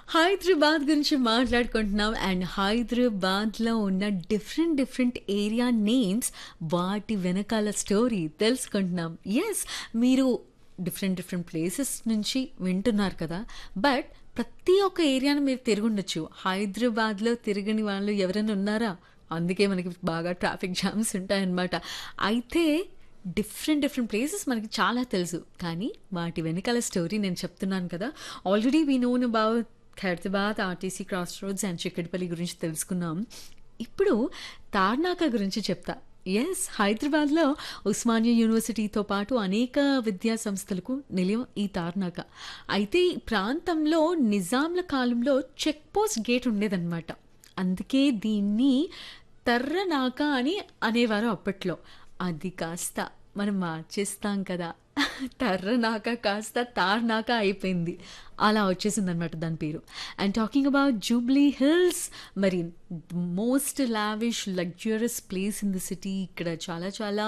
హైదరాబాద్ గురించి మాట్లాడుకుంటున్నాం అండ్ హైదరాబాద్లో ఉన్న డిఫరెంట్ డిఫరెంట్ ఏరియా నేమ్స్ వాటి వెనకాల స్టోరీ తెలుసుకుంటున్నాం ఎస్ మీరు డిఫరెంట్ డిఫరెంట్ ప్లేసెస్ నుంచి వింటున్నారు కదా బట్ ప్రతి ఒక్క ఏరియాను మీరు తిరుగుండొచ్చు హైదరాబాద్లో తిరగని వాళ్ళు ఎవరైనా ఉన్నారా అందుకే మనకి బాగా ట్రాఫిక్ జామ్స్ ఉంటాయన్నమాట అయితే డిఫరెంట్ డిఫరెంట్ ప్లేసెస్ మనకి చాలా తెలుసు కానీ వాటి వెనకాల స్టోరీ నేను చెప్తున్నాను కదా already we known about Khairatabad RTC cross roads and Chikkadpally గురించి తెలుసుకున్నాం ఇప్పుడు తార్నాక గురించి చెప్తా ఎస్ హైదరాబాద్లో ఉస్మానియా యూనివర్సిటీతో పాటు అనేక విద్యా సంస్థలకు నిలయం ఈ తార్నాక అయితే ఈ ప్రాంతంలో నిజాంల కాలంలో చెక్ పోస్ట్ గేట్ ఉండేదన్నమాట అందుకే దీన్ని తర్రనాక అని అనేవారు అప్పట్లో అది కాస్త మనం మార్చేస్తాం కదా తర్రనాక కాస్త తార్నాక అయిపోయింది అలా వచ్చేసింది అనమాట దాని పేరు and talking about Jubilee Hills మరి most lavish luxurious place in the city ఇక్కడ చాలా చాలా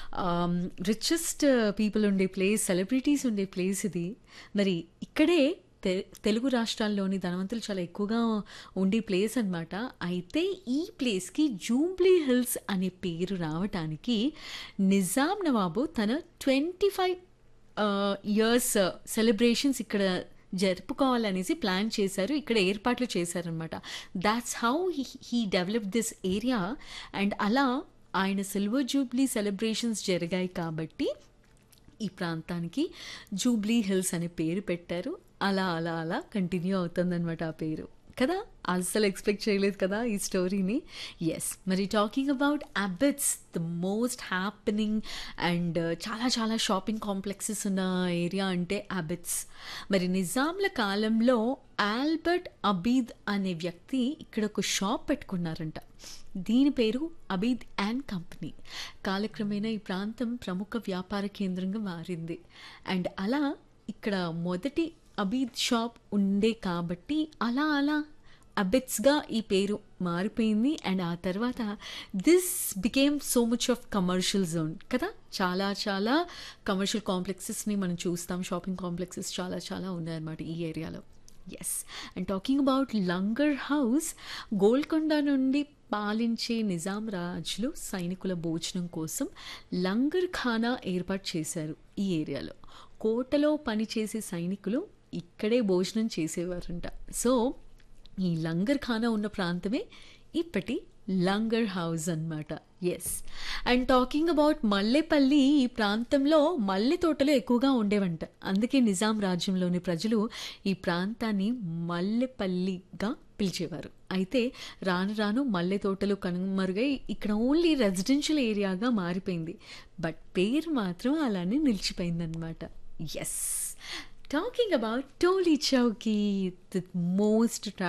రిచెస్ట్ పీపుల్ ఉండే ప్లేస్ సెలబ్రిటీస్ ఉండే ప్లేస్ ఇది మరి ఇక్కడే తె తెలుగు రాష్ట్రాల్లోని ధనవంతులు చాలా ఎక్కువగా ఉండే ప్లేస్ అనమాట అయితే ఈ ప్లేస్కి జూబ్లీ హిల్స్ అనే పేరు రావటానికి నిజాం నవాబు తన ట్వంటీ ఫైవ్ ఇయర్స్ సెలబ్రేషన్స్ ఇక్కడ జరుపుకోవాలనేసి ప్లాన్ చేశారు ఇక్కడ ఏర్పాట్లు చేశారనమాట that's how he develop this area and అలా ఆయన సిల్వర్ జూబ్లీ సెలబ్రేషన్స్ జరిగాయి కాబట్టి ఈ ప్రాంతానికి జూబ్లీ హిల్స్ అనే పేరు పెట్టారు అలా అలా అలా కంటిన్యూ అవుతుందన్నమాట ఆ పేరు కదా అస్సలు ఎక్స్పెక్ట్ చేయలేదు కదా ఈ స్టోరీని ఎస్ మరి talking about Abids the most happening and చాలా చాలా షాపింగ్ కాంప్లెక్సెస్ ఉన్న ఏరియా అంటే అబిట్స్ మరి నిజాంల కాలంలో ఆల్బర్ట్ అబీద్ అనే వ్యక్తి ఇక్కడ ఒక షాప్ పెట్టుకున్నారంట దీని పేరు అబీద్ అండ్ కంపెనీ కాలక్రమేణా ఈ ప్రాంతం ప్రముఖ వ్యాపార కేంద్రంగా మారింది అండ్ అలా ఇక్కడ మొదటి అబీద్ షాప్ ఉండే కాబట్టి అలా అలా అబిట్స్గా ఈ పేరు మారిపోయింది అండ్ ఆ తర్వాత this became so much of commercial zone కదా చాలా చాలా కమర్షియల్ కాంప్లెక్సెస్ని మనం చూస్తాం షాపింగ్ కాంప్లెక్సెస్ చాలా చాలా ఉన్నాయన్నమాట ఈ ఏరియాలో yes and talking about Langar House Golconda నుండి పాలించే నిజాం రాజులు సైనికుల భోజనం కోసం లంగర్ ఖానా ఏర్పాటు చేశారు ఈ ఏరియాలో కోటలో పనిచేసే సైనికులు ఇక్కడే భోజనం చేసేవారంట సో ఈ లంగర్ ఖానా ఉన్న ప్రాంతమే ఇప్పటి లంగర్ హౌస్ అనమాట yes and talking about Mallepally ఈ ప్రాంతంలో మల్లె తోటలు ఎక్కువగా ఉండేవంట అందుకే నిజాం రాజ్యంలోని ప్రజలు ఈ ప్రాంతాన్ని మల్లెపల్లిగా పిలిచేవారు అయితే రాను రాను మల్లె తోటలు కనుమరుగై ఇక్కడ ఓన్లీ రెసిడెన్షియల్ ఏరియాగా మారిపోయింది బట్ పేరు మాత్రం అలానే నిలిచిపోయిందనమాట yes talking about Toli Chowki the most